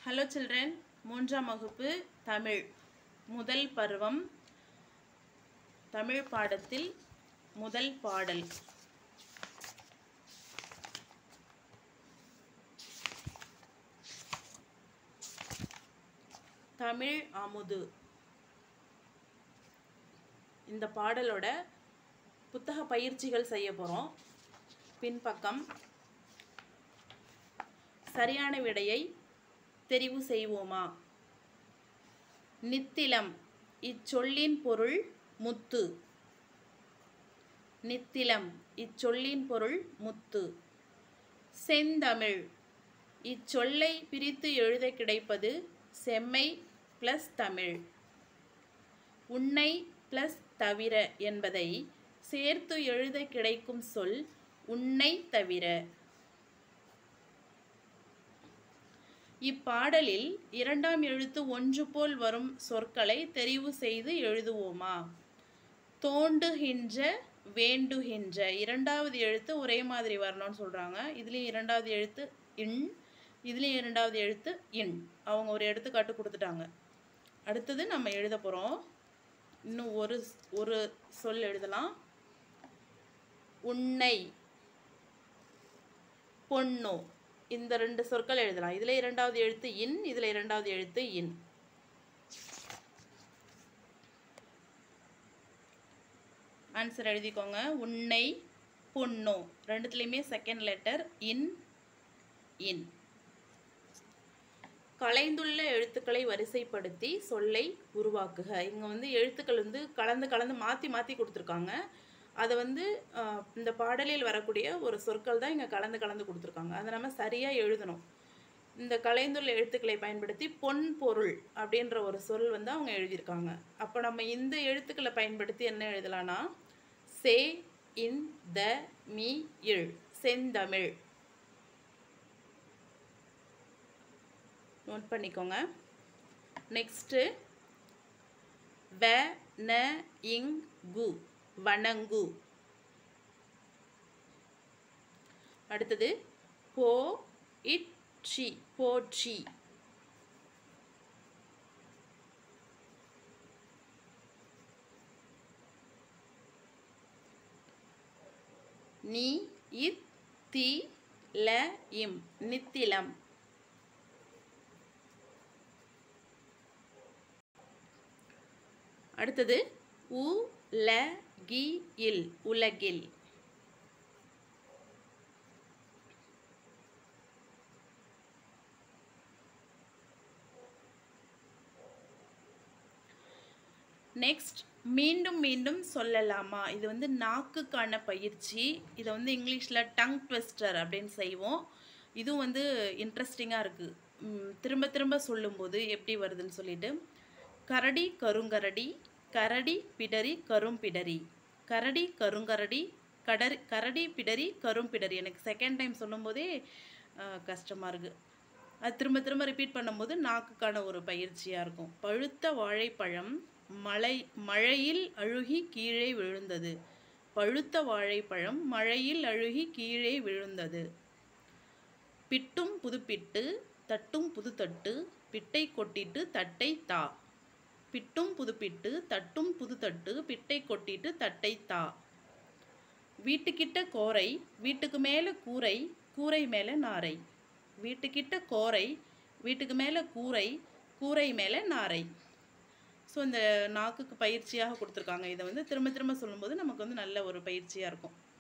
hello children மூன்றாம் வகுப்பு தமிழ் முதல் பருவம் தமிழ் பாடத்தில் முதல் பாடல் தமிழ் அமுது இந்த பாடலோட புத்தக பயிற்சிகள் செய்ய போகிறோம் பின்பக்கம் சரியான விடையை தெரிவு செய்வோமா நித்திலம் இச்சொல்லின் பொருள் முத்து நித்திலம் இச்சொல்லின் பொருள் முத்து செந்தமிழ் இச்சொல்லை பிரித்து எழுத கிடைப்பது செம்மை ப்ளஸ் தமிழ் உன்னை ப்ளஸ் தவிர என்பதை சேர்த்து எழுத கிடைக்கும் சொல் உன்னை தவிர இப்பாடலில் இரண்டாம் எழுத்து ஒன்று போல் வரும் சொற்களை தெரிவு செய்து எழுதுவோமா தோண்டுகின்ற வேண்டுகின்ற இரண்டாவது எழுத்து ஒரே மாதிரி வரணும்னு சொல்கிறாங்க இதுலேயும் இரண்டாவது எழுத்து இன் இதுலேயும் இரண்டாவது எழுத்து இன் அவங்க ஒரு எடுத்துக்காட்டு கொடுத்துட்டாங்க அடுத்தது நம்ம எழுத போகிறோம் இன்னும் ஒரு ஒரு சொல் எழுதலாம் உன்னை பொண்ணு இந்த ரெண்டு சொற்கள் எழுதலாம் இதில் இரண்டாவது எழுத்து இன் இதில் இரண்டாவது எழுத்து இன் ஆன்சர் எழுதிக்கோங்க உன்னை பொண்ணு ரெண்டுத்துலேயுமே செகண்ட் லெட்டர் இன் இன் கலைந்துள்ள எழுத்துக்களை வரிசைப்படுத்தி சொல்லை உருவாக்குக இங்கே வந்து எழுத்துக்கள் வந்து கலந்து கலந்து மாற்றி மாற்றி கொடுத்துருக்காங்க அதை வந்து ஆஹ், இந்த பாடலில் வரக்கூடிய ஒரு சொற்கள் தான் இங்கே கலந்து கலந்து கொடுத்துருக்காங்க அதை நம்ம சரியாக எழுதணும் இந்த கலைந்துள்ள எழுத்துக்களை பயன்படுத்தி பொன் பொருள் அப்படின்ற ஒரு சொல் வந்து அவங்க எழுதியிருக்காங்க அப்போ நம்ம இந்த எழுத்துக்களை பயன்படுத்தி என்ன எழுதலாம்னா சே இன் த மீ இழ் செந்தமிழ் நோட் பண்ணிக்கோங்க நெக்ஸ்ட்டு வ ந இங் கு வணங்கு அடுத்தது போ இட் சி போற்றி நீ இத் தி ல இம் நித்திலம் அடுத்தது உ ல கி இல் உலகில் நெக்ஸ்ட் மீண்டும் மீண்டும் சொல்லலாமா இது வந்து நாக்குக்கான பயிற்சி இதை வந்து இங்கிலீஷில் டங் ட்விஸ்டர் அப்படின்னு செய்வோம் இதுவும் வந்து இன்ட்ரெஸ்டிங்காக இருக்குது திரும்ப திரும்ப சொல்லும்போது எப்படி வருதுன்னு சொல்லிட்டு கரடி கருங்கரடி கரடி பிடரி கரும்பிடரி கரடி கருங்கரடி கடரி கரடி பிடரி கரும்பிடரி எனக்கு செகண்ட் டைம் சொல்லும்போதே கஷ்டமாக இருக்குது அது திரும்ப திரும்ப ரிப்பீட் பண்ணும்போது நாக்குக்கான ஒரு பயிற்சியாக இருக்கும் பழுத்த வாழைப்பழம் மழை மழையில் அழுகி கீழே விழுந்தது பழுத்த வாழைப்பழம் மழையில் அழுகி கீழே விழுந்தது பிட்டும் புதுப்பிட்டு தட்டும் புதுத்தட்டு பிட்டை கொட்டிட்டு தட்டை தா பிட்டும் புதுப்பிட்டு தட்டும் புதுத்தட்டு பிட்டை கொட்டிட்டு தட்டை தா வீட்டுக்கிட்ட கோரை வீட்டுக்கு மேலே கூரை கூரை மேலே நாரை வீட்டுக்கிட்ட கோரை வீட்டுக்கு மேலே கூரை கூரை மேலே நாரை ஸோ இந்த நாக்குக்கு பயிற்சியாக கொடுத்துருக்காங்க இதை வந்து திரும்ப திரும்ப சொல்லும்போது நமக்கு வந்து நல்ல ஒரு பயிற்சியாக இருக்கும்